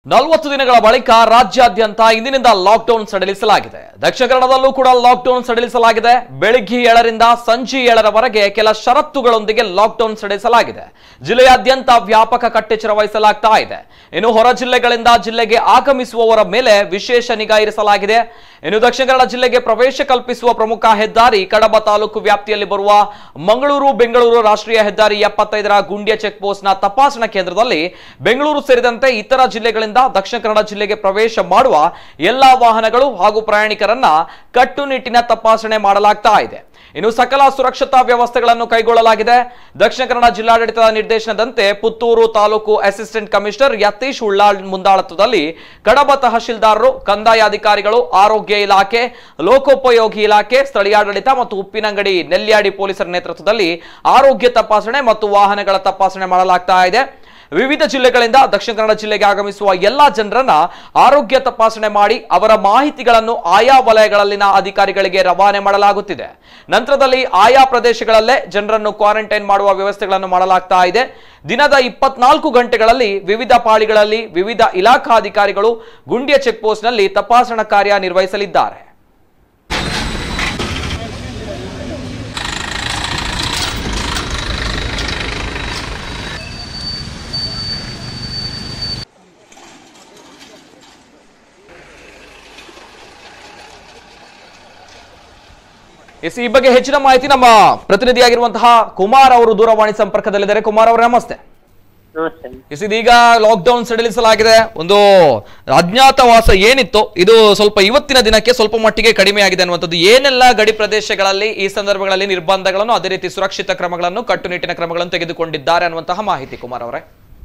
ನಲವತ್ತು ದಿನಗಳ ಬಳಿಕ ರಾಜ್ಯಾದ್ಯಂತ ಇಂದಿನಿಂದ ಲಾಕ್ಡೌನ್ ಸಡಿಲಿಸಲಾಗಿದೆ ದಕ್ಷಿಣ ಕನ್ನಡದಲ್ಲೂ ಕೂಡ ಲಾಕ್ಡೌನ್ ಸಡಿಲಿಸಲಾಗಿದೆ ಬೆಳಿಗ್ಗೆ ಏಳರಿಂದ ಸಂಜೆ ಏಳರವರೆಗೆ ಕೆಲ ಷರತ್ತುಗಳೊಂದಿಗೆ ಲಾಕ್ಡೌನ್ ಸಡಿಲಿಸಲಾಗಿದೆ ಜಿಲ್ಲೆಯಾದ್ಯಂತ ವ್ಯಾಪಕ ಕಟ್ಟೆಚ್ಚರ ವಹಿಸಲಾಗ್ತಾ ಇದೆ ಇನ್ನು ಹೊರ ಜಿಲ್ಲೆಗಳಿಂದ ಜಿಲ್ಲೆಗೆ ಆಗಮಿಸುವವರ ಮೇಲೆ ವಿಶೇಷ ನಿಗಾ ಇರಿಸಲಾಗಿದೆ ಇನ್ನು ದಕ್ಷಿಣ ಕನ್ನಡ ಜಿಲ್ಲೆಗೆ ಪ್ರವೇಶ ಕಲ್ಪಿಸುವ ಪ್ರಮುಖ ಹೆದ್ದಾರಿ ಕಡಬ ತಾಲೂಕು ವ್ಯಾಪ್ತಿಯಲ್ಲಿ ಬರುವ ಮಂಗಳೂರು ಬೆಂಗಳೂರು ರಾಷ್ಟ್ರೀಯ ಹೆದ್ದಾರಿ ಎಪ್ಪತ್ತೈದರ ಗುಂಡಿಯ ಚೆಕ್ ಪೋಸ್ಟ್ನ ತಪಾಸಣಾ ಕೇಂದ್ರದಲ್ಲಿ ಬೆಂಗಳೂರು ಸೇರಿದಂತೆ ಇತರ ಜಿಲ್ಲೆಗಳಿಂದ ದಕ್ಷಿಣ ಕನ್ನಡ ಜಿಲ್ಲೆಗೆ ಪ್ರವೇಶ ಮಾಡುವ ಎಲ್ಲಾ ವಾಹನಗಳು ಹಾಗೂ ಪ್ರಯಾಣಿಕರನ್ನ ಕಟ್ಟುನಿಟ್ಟಿನ ತಪಾಸಣೆ ಮಾಡಲಾಗ್ತಾ ಇದೆ ಇನ್ನು ಸಕಲ ಸುರಕ್ಷತಾ ವ್ಯವಸ್ಥೆಗಳನ್ನು ಕೈಗೊಳ್ಳಲಾಗಿದೆ ದಕ್ಷಿಣ ಕನ್ನಡ ಜಿಲ್ಲಾಡಳಿತದ ನಿರ್ದೇಶನದಂತೆ ಪುತ್ತೂರು ತಾಲೂಕು ಅಸಿಸ್ಟೆಂಟ್ ಕಮಿಷನರ್ ಯತೀಶ್ ಉಳ್ಳಾಳ್ ಮುಂದಾಳತ್ವದಲ್ಲಿ ಕಡಬ ತಹಶೀಲ್ದಾರರು ಕಂದಾಯ ಅಧಿಕಾರಿಗಳು ಆರೋಗ್ಯ ಇಲಾಖೆ ಲೋಕೋಪಯೋಗಿ ಇಲಾಖೆ ಸ್ಥಳೀಯಾಡಳಿತ ಮತ್ತು ಉಪ್ಪಿನಂಗಡಿ ನೆಲ್ಯಾಡಿ ಪೊಲೀಸರ ನೇತೃತ್ವದಲ್ಲಿ ಆರೋಗ್ಯ ತಪಾಸಣೆ ಮತ್ತು ವಾಹನಗಳ ತಪಾಸಣೆ ಮಾಡಲಾಗ್ತಾ ಇದೆ ವಿವಿಧ ಜಿಲ್ಲೆಗಳಿಂದ ದಕ್ಷಿಣ ಕನ್ನಡ ಜಿಲ್ಲೆಗೆ ಆಗಮಿಸುವ ಎಲ್ಲಾ ಜನರನ್ನ ಆರೋಗ್ಯ ತಪಾಸಣೆ ಮಾಡಿ ಅವರ ಮಾಹಿತಿಗಳನ್ನು ಆಯಾ ವಲಯಗಳಲ್ಲಿನ ಅಧಿಕಾರಿಗಳಿಗೆ ರವಾನೆ ಮಾಡಲಾಗುತ್ತಿದೆ ನಂತರದಲ್ಲಿ ಆಯಾ ಪ್ರದೇಶಗಳಲ್ಲೇ ಜನರನ್ನು ಕ್ವಾರಂಟೈನ್ ಮಾಡುವ ವ್ಯವಸ್ಥೆಗಳನ್ನು ಮಾಡಲಾಗ್ತಾ ಇದೆ ದಿನದ ಇಪ್ಪತ್ನಾಲ್ಕು ಗಂಟೆಗಳಲ್ಲಿ ವಿವಿಧ ಪಾಳಿಗಳಲ್ಲಿ ವಿವಿಧ ಇಲಾಖಾಧಿಕಾರಿಗಳು ಗುಂಡಿಯ ಚೆಕ್ ಪೋಸ್ಟ್ನಲ್ಲಿ ತಪಾಸಣಾ ಕಾರ್ಯ ನಿರ್ವಹಿಸಲಿದ್ದಾರೆ ಎಸ್ ಈ ಬಗ್ಗೆ ಹೆಚ್ಚಿನ ಮಾಹಿತಿ ನಮ್ಮ ಪ್ರತಿನಿಧಿಯಾಗಿರುವಂತಹ ಕುಮಾರ್ ಅವರು ದೂರವಾಣಿ ಸಂಪರ್ಕದಲ್ಲಿದ್ದಾರೆ ಕುಮಾರ್ ಅವರೇ ನಮಸ್ತೆ ನಮಸ್ತೆ ಎಸ್ ಇದೀಗ ಲಾಕ್ಡೌನ್ ಸಡಿಲಿಸಲಾಗಿದೆ ಒಂದು ಅಜ್ಞಾತವಾಸ ಏನಿತ್ತು ಇದು ಸ್ವಲ್ಪ ಇವತ್ತಿನ ದಿನಕ್ಕೆ ಸ್ವಲ್ಪ ಮಟ್ಟಿಗೆ ಕಡಿಮೆ ಆಗಿದೆ ಅನ್ನುವಂಥದ್ದು ಏನೆಲ್ಲ ಗಡಿ ಪ್ರದೇಶಗಳಲ್ಲಿ ಈ ಸಂದರ್ಭಗಳಲ್ಲಿ ನಿರ್ಬಂಧಗಳನ್ನು ಅದೇ ರೀತಿ ಸುರಕ್ಷಿತ ಕ್ರಮಗಳನ್ನು ಕಟ್ಟುನಿಟ್ಟಿನ ಕ್ರಮಗಳನ್ನು ತೆಗೆದುಕೊಂಡಿದ್ದಾರೆ ಅನ್ನುವಂತಹ ಮಾಹಿತಿ ಕುಮಾರ್ ಅವರೇ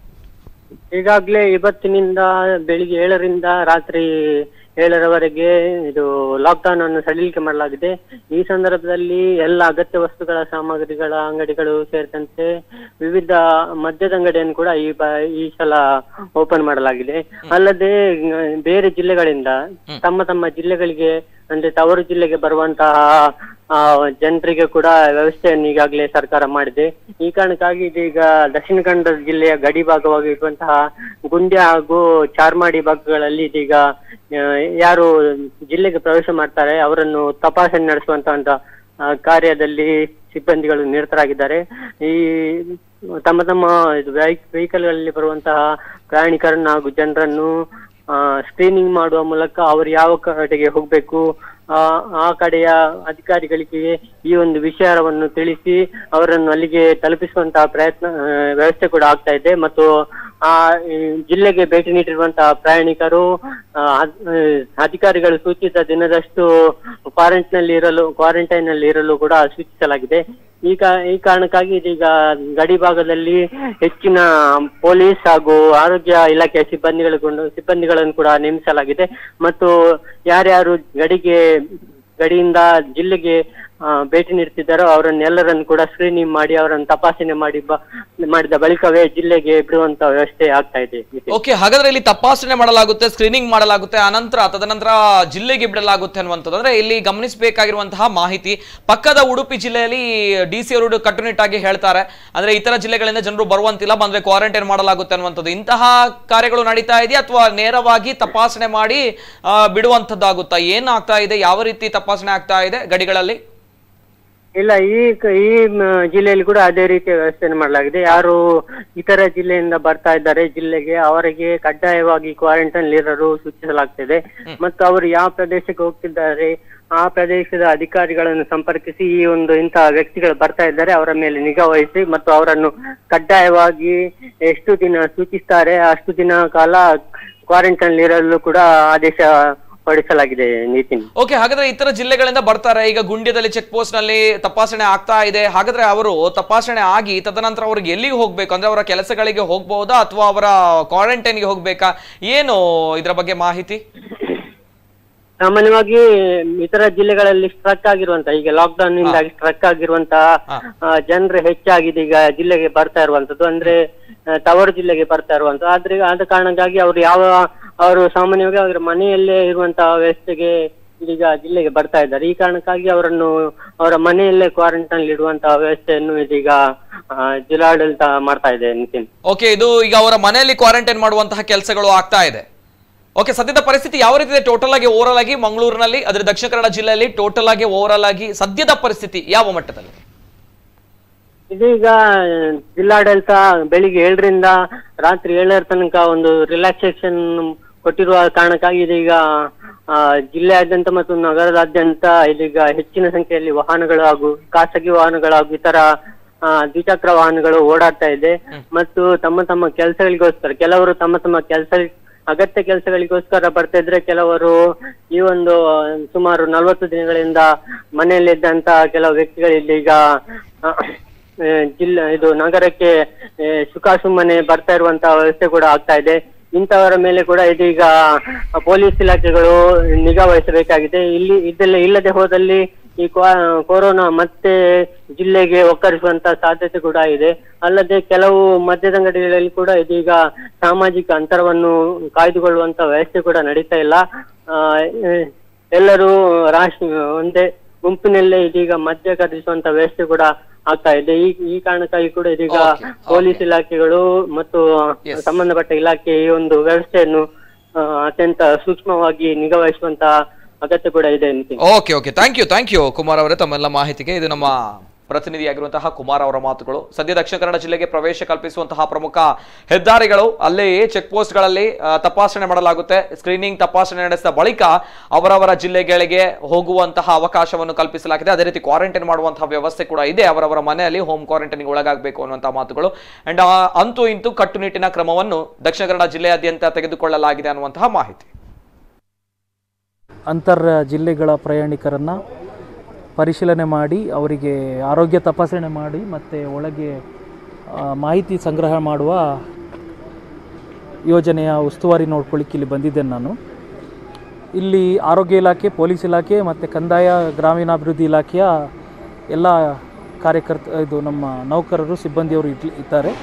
ಈಗಾಗಲೇ ಇವತ್ತಿನಿಂದ ಬೆಳಿಗ್ಗೆ ಏಳರಿಂದ ರಾತ್ರಿ ಏಳರವರೆಗೆ ಇದು ಲಾಕ್ಡೌನ್ ಅನ್ನು ಸಡಿಲಿಕೆ ಮಾಡಲಾಗಿದೆ ಈ ಸಂದರ್ಭದಲ್ಲಿ ಎಲ್ಲ ಅಗತ್ಯ ವಸ್ತುಗಳ ಸಾಮಗ್ರಿಗಳ ಅಂಗಡಿಗಳು ಸೇರಿದಂತೆ ವಿವಿಧ ಮದ್ಯದ ಅಂಗಡಿಯನ್ನು ಕೂಡ ಈ ಬ ಈ ಸಲ ಓಪನ್ ಮಾಡಲಾಗಿದೆ ಅಲ್ಲದೆ ಮ್, ಬೇರೆ ಜಿಲ್ಲೆಗಳಿಂದ ತಮ್ಮ ತಮ್ಮ ಜಿಲ್ಲೆಗಳಿಗೆ ಅಂದ್ರೆ ತವರು ಜಿಲ್ಲೆಗೆ ಬರುವಂತಹ ಆ, ಜನರಿಗೆ ಕೂಡ ವ್ಯವಸ್ಥೆಯನ್ನು ಈಗಾಗಲೇ ಸರ್ಕಾರ ಮಾಡಿದೆ ಈ ಕಾರಣಕ್ಕಾಗಿ ಇದೀಗ ದಕ್ಷಿಣ ಕನ್ನಡ ಜಿಲ್ಲೆಯ ಗಡಿ ಭಾಗವಾಗಿರುವಂತಹ ಗುಂಡ್ಯ ಹಾಗೂ ಚಾರ್ಮಾಡಿ ಭಾಗಗಳಲ್ಲಿ ಇದೀಗ ಆ, ಯಾರು ಜಿಲ್ಲೆಗೆ ಪ್ರವೇಶ ಮಾಡ್ತಾರೆ ಅವರನ್ನು ತಪಾಸಣೆ ನಡೆಸುವಂತಹ ಆ, ಕಾರ್ಯದಲ್ಲಿ ಸಿಬ್ಬಂದಿಗಳು ನಿರತರಾಗಿದ್ದಾರೆ ಈ ತಮ್ಮ ತಮ್ಮ ವೆಹಿಕಲ್ಗಳಲ್ಲಿ ಬರುವಂತಹ ಪ್ರಯಾಣಿಕರನ್ನು ಹಾಗೂ ಜನರನ್ನು ಸ್ಕ್ರೀನಿಂಗ್ ಮಾಡುವ ಮೂಲಕ ಅವರು ಯಾವ ಕಡೆಗೆ ಹೋಗ್ಬೇಕು ಆ ಆ ಕಡೆಯ ಅಧಿಕಾರಿಗಳಿಗೆ ಈ ಒಂದು ವಿಚಾರವನ್ನು ತಿಳಿಸಿ ಅವರನ್ನು ಅಲ್ಲಿಗೆ ತಲುಪಿಸುವಂತಹ ಪ್ರಯತ್ನ ಆ, ವ್ಯವಸ್ಥೆ ಕೂಡ ಆಗ್ತಾ ಇದೆ ಮತ್ತು ಆ ಈ ಜಿಲ್ಲೆಗೆ ಭೇಟಿ ನೀಡಿರುವಂತಹ ಪ್ರಯಾಣಿಕರು ಆ, ಅದ್- ಆ, ಅಧಿಕಾರಿಗಳು ಸೂಚಿಸಿದ ದಿನದಷ್ಟು ಕ್ವಾರಂಟೈನ್ ನಲ್ಲಿ ಇರಲು ಕ್ವಾರಂಟೈನ್ ನಲ್ಲಿ ಇರಲು ಕೂಡ ಸೂಚಿಸಲಾಗಿದೆ ಈ ಕಾ ಈ ಕಾರಣಕ್ಕಾಗಿ ಇದೀಗ ಗಡಿ ಭಾಗದಲ್ಲಿ ಹೆಚ್ಚಿನ ಪೊಲೀಸ್ ಹಾಗೂ ಆರೋಗ್ಯ ಇಲಾಖೆಯ ಸಿಬ್ಬಂದಿಗಳು ಸಿಬ್ಬಂದಿಗಳನ್ನು ಕೂಡ ನೇಮಿಸಲಾಗಿದೆ ಮತ್ತು ಯಾರ್ಯಾರು ಗಡಿಗೆ ಗಡಿಯಿಂದ ಜಿಲ್ಲೆಗೆ ಆ, ಭೇಟಿ ನೀಡ್ತಿದ್ದಾರೋ ಅವರನ್ನೆಲ್ಲರನ್ನು ಕೂಡ ಸ್ಕ್ರೀನಿಂಗ್ ಮಾಡಿ ಅವರನ್ನು ತಪಾಸಣೆ ಮಾಡಿ ಬ- ಮಾಡಿದ ಬಳಿಕವೇ ಜಿಲ್ಲೆಗೆ ಬಿಡುವಂತ ವ್ಯವಸ್ಥೆ ಆಗ್ತಾ ಇದೆ ನಿತಿನ್. ಓಕೆ ಹಾಗಾದ್ರೆ ಇಲ್ಲಿ ತಪಾಸಣೆ ಮಾಡಲಾಗುತ್ತೆ ಸ್ಕ್ರೀನಿಂಗ್ ಮಾಡಲಾಗುತ್ತೆ ಅನಂತರ ತದನಂತರ ಜಿಲ್ಲೆಗೆ ಬಿಡಲಾಗುತ್ತೆ ಅನ್ನುವಂಥದ್ದು ಅಂದ್ರೆ ಇಲ್ಲಿ ಗಮನಿಸಬೇಕಾಗಿರುವಂತಹ ಮಾಹಿತಿ ಪಕ್ಕದ ಉಡುಪಿ ಜಿಲ್ಲೆಯಲ್ಲಿ ಡಿ ಸಿ ಅವರು ಕಟ್ಟುನಿಟ್ಟಾಗಿ ಹೇಳ್ತಾರೆ ಅಂದ್ರೆ ಇತರ ಜಿಲ್ಲೆಗಳಿಂದ ಜನರು ಬರುವಂತಿಲ್ಲ ಬಂದ್ರೆ ಕ್ವಾರಂಟೈನ್ ಮಾಡಲಾಗುತ್ತೆ ಅನ್ನುವಂಥದ್ದು ಇಂತಹ ಕಾರ್ಯಗಳು ನಡೀತಾ ಇದೆಯಾ ಅಥವಾ ನೇರವಾಗಿ ತಪಾಸಣೆ ಮಾಡಿ ಆ, ಬಿಡುವಂಥದ್ದಾಗುತ್ತಾ ಏನಾಗ್ತಾ ಇದೆ ಯಾವ ರೀತಿ ತಪಾಸಣೆ ಆಗ್ತಾ ಇದೆ ಗಡಿಗಳಲ್ಲಿ ಇಲ್ಲ ಈ ಕ- ಈ ಮ, ಜಿಲ್ಲೆಯಲ್ಲಿ ಕೂಡ ಅದೇ ರೀತಿಯ ವ್ಯವಸ್ಥೆಯನ್ನು ಮಾಡಲಾಗಿದೆ ಯಾರು ಇತರ ಜಿಲ್ಲೆಯಿಂದ ಬರ್ತಾ ಇದ್ದಾರೆ ಜಿಲ್ಲೆಗೆ ಅವರಿಗೆ ಕಡ್ಡಾಯವಾಗಿ ಕ್ವಾರಂಟೈನ್ ಇರಲು ಸೂಚಿಸಲಾಗ್ತಿದೆ ಮತ್ತು ಅವರು ಯಾವ ಪ್ರದೇಶಕ್ಕೆ ಹೋಗ್ತಿದ್ದಾರೆ ಆ ಪ್ರದೇಶದ ಅಧಿಕಾರಿಗಳನ್ನು ಸಂಪರ್ಕಿಸಿ ಈ ಒಂದು ಇಂತಹ ವ್ಯಕ್ತಿಗಳು ಬರ್ತಾ ಇದ್ದಾರೆ ಅವರ ಮೇಲೆ ನಿಗಾ ವಹಿಸಿ ಮತ್ತು ಅವರನ್ನು ಕಡ್ಡಾಯವಾಗಿ ಎಷ್ಟು ದಿನ ಸೂಚಿಸ್ತಾರೆ ಅಷ್ಟು ದಿನ ಕಾಲ ಕ್ವಾರಂಟೈನ್ ಇರಲು ಕೂಡ ಆದೇಶ ಹೊರಡಿಸಲಾಗಿದೆ ನಿತಿನ್ ಓಕೆ ಹಾಗಾದ್ರೆ ಇತರ ಜಿಲ್ಲೆಗಳಿಂದ ಬರ್ತಾರೆ ಈಗ ಗುಂಡ್ಯದಲ್ಲಿ ಚೆಕ್ ಪೋಸ್ಟ್ ನಲ್ಲಿ ತಪಾಸಣೆ ಆಗ್ತಾ ಇದೆ ಹಾಗಾದ್ರೆ ಅವರು ತಪಾಸಣೆ ಆಗಿ ತದನಂತರ ಅವ್ರಿಗೆ ಎಲ್ಲಿಗೆ ಹೋಗ್ಬೇಕು ಅಂದ್ರೆ ಅವರ ಕೆಲಸಗಳಿಗೆ ಹೋಗ್ಬಹುದಾ ಅಥವಾ ಅವರ ಕ್ವಾರಂಟೈನ್ಗೆ ಹೋಗ್ಬೇಕಾ ಏನು ಇದರ ಬಗ್ಗೆ ಮಾಹಿತಿ ಸಾಮಾನ್ಯವಾಗಿ ಇತರ ಜಿಲ್ಲೆಗಳಲ್ಲಿ ಸ್ಟ್ರಕ್ ಆಗಿರುವಂತ ಈಗ ಲಾಕ್ಡೌನ್ ನಿಂದಾಗಿ ಸ್ಟ್ರಕ್ ಆಗಿರುವಂತಹ ಹಾ. ಜನರು ಹೆಚ್ಚಾಗಿದೆ ಈಗ ಜಿಲ್ಲೆಗೆ ಬರ್ತಾ ಇರುವಂತದ್ದು ಅಂದ್ರೆ ಆ, ತವರು ಜಿಲ್ಲೆಗೆ ಬರ್ತಾ ಇರುವಂತದ್ದು ಆದ್ರೆ ಆದ ಕಾರಣಕ್ಕಾಗಿ ಅವರು ಯಾವ ಅವರು ಸಾಮಾನ್ಯವಾಗಿ ಅವರ ಮನೆಯಲ್ಲೇ ಇರುವಂತಹ ವ್ಯವಸ್ಥೆಗೆ ಈಗ ಜಿಲ್ಲೆಗೆ ಬರ್ತಾ ಇದ್ದಾರೆ ಈ ಕಾರಣಕ್ಕಾಗಿ ಅವರನ್ನು ಅವರ ಮನೆಯಲ್ಲೇ ಕ್ವಾರಂಟೈನ್ ಇಡುವಂತಹ ವ್ಯವಸ್ಥೆಯನ್ನು ಇದೀಗ ಆ, ಜಿಲ್ಲಾಡಳಿತ ಮಾಡ್ತಾ ಇದೆ ನಿತಿನ್ ಓಕೆ ಇದು ಈಗ ಅವರ ಮನೆಯಲ್ಲಿ ಕ್ವಾರಂಟೈನ್ ಮಾಡುವಂತಹ ಕೆಲಸಗಳು ಆಗ್ತಾ ಇದೆ ಓಕೆ ಸದ್ಯದ ಪರಿಸ್ಥಿತಿ ಯಾವ ರೀತಿ ಇದೆ ಟೋಟಲ್ ಆಗಿ ಓವರಾಲ್ ಆಗಿ ಮಂಗಳೂರಿನಲ್ಲಿ ಅದರ ದಕ್ಷಿಣ ಕನ್ನಡ ಜಿಲ್ಲೆಯಲ್ಲಿ ಟೋಟಲ್ ಆಗಿ ಓವರಾಲ್ ಆಗಿ ಸದ್ಯದ ಪರಿಸ್ಥಿತಿ ಯಾವ ಮಟ್ಟದಲ್ಲಿ ಇದೀಗ ಜಿಲ್ಲಾಡಳಿತ ಬೆಳಿಗ್ಗೆ ಏಳರಿಂದ ರಾತ್ರಿ ಏಳರ ತನಕ ಒಂದು ರಿಲ್ಯಾಕ್ಸೇಷನ್ ಕೊಟ್ಟಿರುವ ಕಾರಣಕ್ಕಾಗಿ ಇದೀಗ ಆ, ಜಿಲ್ಲೆಯಾದ್ಯಂತ ಮತ್ತು ನಗರದಾದ್ಯಂತ ಇದೀಗ ಹೆಚ್ಚಿನ ಸಂಖ್ಯೆಯಲ್ಲಿ ವಾಹನಗಳು ಹಾಗೂ ಖಾಸಗಿ ವಾಹನಗಳು ಹಾಗೂ ಇತರ ಆ, ದ್ವಿಚಕ್ರ ವಾಹನಗಳು ಓಡಾಡ್ತಾ ಇದೆ ಮತ್ತು ತಮ್ಮ ತಮ್ಮ ಕೆಲಸಗಳಿಗೋಸ್ಕರ ಕೆಲವರು ತಮ್ಮ ತಮ್ಮ ಕೆಲಸ ಅಗತ್ಯ ಕೆಲಸಗಳಿಗೋಸ್ಕರ ಬರ್ತಾ ಇದ್ರೆ ಕೆಲವರು ಈ ಒಂದು ಆ, ಸುಮಾರು ನಲವತ್ತು ದಿನಗಳಿಂದ ಮನೆಯಲ್ಲಿದ್ದಂತ ಕೆಲವು ವ್ಯಕ್ತಿಗಳು ಈಗ ಆ, ಆ, ಜಿಲ್ಲೆ ಇದು ನಗರಕ್ಕೆ ಆ, ಸುಖಾಸುಮ್ಮನೆ ಬರ್ತಾ ಇರುವಂತಹ ವ್ಯವಸ್ಥೆ ಕೂಡ ಆಗ್ತಾ ಇದೆ ಇಂಥವರ ಮೇಲೆ ಕೂಡ ಇದೀಗ ಪೊಲೀಸ್ ಇಲಾಖೆಗಳು ನಿಗಾ ವಹಿಸಬೇಕಾಗಿದೆ ಇಲ್ಲಿ ಇದೆಲ್ಲ ಇಲ್ಲದೆ ಹೋದಲ್ಲಿ ಈ ಕ್ವಾ- ಕೊರೋನಾ ಮತ್ತೆ ಜಿಲ್ಲೆಗೆ ಒಕ್ಕರಿಸುವಂತ ಸಾಧ್ಯತೆ ಕೂಡ ಇದೆ ಅಲ್ಲದೆ ಕೆಲವು ಮದ್ಯದಂಗಡಿಗಳಲ್ಲಿ ಕೂಡ ಇದೀಗ ಸಾಮಾಜಿಕ ಅಂತರವನ್ನು ಕಾಯ್ದುಕೊಳ್ಳುವಂತ ವ್ಯವಸ್ಥೆ ಕೂಡ ನಡೀತಾ ಇಲ್ಲ ಆ, ಎ- ಎಲ್ಲರೂ ರಾಷ್ಟ್ರ ಒಂದೇ ಗುಂಪಿನಲ್ಲೇ ಇದೀಗ ಮದ್ಯ ಖರೀದಿಸುವಂತ ವ್ಯವಸ್ಥೆ ಕೂಡ ಆಗ್ತಾ ಇದೆ ಈ ಈ ಕಾರಣಕ್ಕಾಗಿ ಕೂಡ ಇದೀಗ Okay, ಪೊಲೀಸ್ ಇಲಾಖೆಗಳು ಮತ್ತು Yes. ಸಂಬಂಧಪಟ್ಟ ಇಲಾಖೆ ಈ ಒಂದು ವ್ಯವಸ್ಥೆಯನ್ನು ಆ, ಅತ್ಯಂತ ಸೂಕ್ಷ್ಮವಾಗಿ ನಿಗಾವಹಿಸುವಂತ ಅಗತ್ಯ ಕೂಡ ಇದೆ Nitin okay okay thank you thank you Kumar ಅವರೇ ತಮ್ಮೆಲ್ಲ ಮಾಹಿತಿಗೆ ಇದು ನಮ್ಮ ಪ್ರತಿನಿಧಿಯಾಗಿರುವಂತಹ ಕುಮಾರ್ ಅವರ ಮಾತುಗಳು ಸದ್ಯ ದಕ್ಷಿಣ ಕನ್ನಡ ಜಿಲ್ಲೆಗೆ ಪ್ರವೇಶ ಕಲ್ಪಿಸುವಂತಹ ಪ್ರಮುಖ ಹೆದ್ದಾರಿಗಳು ಅಲ್ಲಿ ಚೆಕ್ ಪೋಸ್ಟ್ಗಳಲ್ಲಿ ಆ, ತಪಾಸಣೆ ಮಾಡಲಾಗುತ್ತೆ ಸ್ಕ್ರೀನಿಂಗ್ ತಪಾಸಣೆ ನಡೆಸಿದ ಬಳಿಕ ಅವರವರ ಜಿಲ್ಲೆಗಳಿಗೆ ಹೋಗುವಂತಹ ಅವಕಾಶವನ್ನು ಕಲ್ಪಿಸಲಾಗಿದೆ ಅದೇ ರೀತಿ ಕ್ವಾರಂಟೈನ್ ಮಾಡುವಂತಹ ವ್ಯವಸ್ಥೆ ಕೂಡ ಇದೆ ಅವರವರ ಮನೆಯಲ್ಲಿ ಹೋಮ್ ಕ್ವಾರಂಟೈನ್ಗೆ ಒಳಗಾಗಬೇಕು ಅನ್ನುವಂತಹ ಮಾತುಗಳು ಅಂಡ್ ಅಂತೂ ಇಂತೂ ಕಟ್ಟುನಿಟ್ಟಿನ ಕ್ರಮವನ್ನು ದಕ್ಷಿಣ ಕನ್ನಡ ಜಿಲ್ಲೆಯಾದ್ಯಂತ ತೆಗೆದುಕೊಳ್ಳಲಾಗಿದೆ ಅನ್ನುವಂತಹ ಮಾಹಿತಿ ಅಂತರ್ ಜಿಲ್ಲೆಗಳ ಪ್ರಯಾಣಿಕರನ್ನು ಪರಿಶೀಲನೆ ಮಾಡಿ ಅವರಿಗೆ ಆರೋಗ್ಯ ತಪಾಸಣೆ ಮಾಡಿ ಮತ್ತು ಒಳಗೆ ಆ, ಮಾಹಿತಿ ಸಂಗ್ರಹ ಮಾಡುವ ಯೋಜನೆಯ ಉಸ್ತುವಾರಿ ನೋಡ್ಕೊಳ್ಳಿಕ್ಕೆ ಇಲ್ಲಿ ಬಂದಿದ್ದೇನೆ ನಾನು ಇಲ್ಲಿ ಆರೋಗ್ಯ ಇಲಾಖೆ ಪೊಲೀಸ್ ಇಲಾಖೆ ಮತ್ತು ಕಂದಾಯ ಗ್ರಾಮೀಣಾಭಿವೃದ್ಧಿ ಇಲಾಖೆಯ ಎಲ್ಲ ಕಾರ್ಯಕರ್ತ ಇದು ನಮ್ಮ ನೌಕರರು ಸಿಬ್ಬಂದಿಯವರು ಇಟ್ಲಿ ಇದ್ದಾರೆ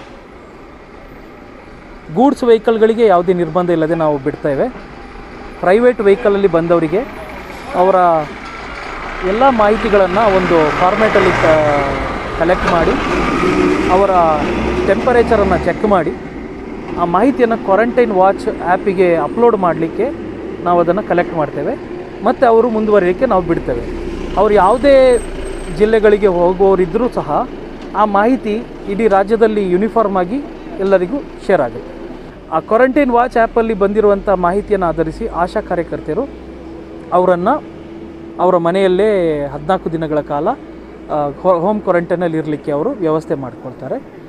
ಗೂಡ್ಸ್ ವೆಹಿಕಲ್ಗಳಿಗೆ ಯಾವುದೇ ನಿರ್ಬಂಧ ಇಲ್ಲದೆ ನಾವು ಬಿಡ್ತೇವೆ ಪ್ರೈವೇಟ್ ವೆಹಿಕಲಲ್ಲಿ ಬಂದವರಿಗೆ ಅವರ ಎಲ್ಲ ಮಾಹಿತಿಗಳನ್ನು ಒಂದು ಫಾರ್ಮ್ಯಾಟಲ್ಲಿ ಕಲೆಕ್ಟ್ ಮಾಡಿ ಅವರ ಟೆಂಪರೇಚರನ್ನು ಚೆಕ್ ಮಾಡಿ ಆ ಮಾಹಿತಿಯನ್ನು ಕ್ವಾರಂಟೈನ್ ವಾಚ್ ಆ್ಯಪಿಗೆ ಅಪ್ಲೋಡ್ ಮಾಡಲಿಕ್ಕೆ ನಾವು ಅದನ್ನು ಕಲೆಕ್ಟ್ ಮಾಡ್ತೇವೆ ಮತ್ತು ಅವರು ಮುಂದುವರಿಯಲಿಕ್ಕೆ ನಾವು ಬಿಡ್ತೇವೆ ಅವರು ಯಾವುದೇ ಜಿಲ್ಲೆಗಳಿಗೆ ಹೋಗುವವರಿದ್ದರೂ ಸಹ ಆ ಮಾಹಿತಿ ಇಡೀ ರಾಜ್ಯದಲ್ಲಿ ಯೂನಿಫಾರ್ಮ್ ಆಗಿ ಎಲ್ಲರಿಗೂ ಶೇರ್ ಆಗುತ್ತೆ ಆ ಕ್ವಾರಂಟೈನ್ ವಾಚ್ ಆ್ಯಪಲ್ಲಿ ಬಂದಿರುವಂಥ ಮಾಹಿತಿಯನ್ನು ಆಧರಿಸಿ ಆಶಾ ಕಾರ್ಯಕರ್ತೆಯರು ಅವರನ್ನು ಅವರ ಮನೆಯಲ್ಲೇ ಹದಿನಾಲ್ಕು ದಿನಗಳ ಕಾಲ ಹೋಮ್ ಕ್ವಾರಂಟೈನಲ್ಲಿ ಇರಲಿಕ್ಕೆ ಅವರು ವ್ಯವಸ್ಥೆ ಮಾಡಿಕೊಳ್ತಾರೆ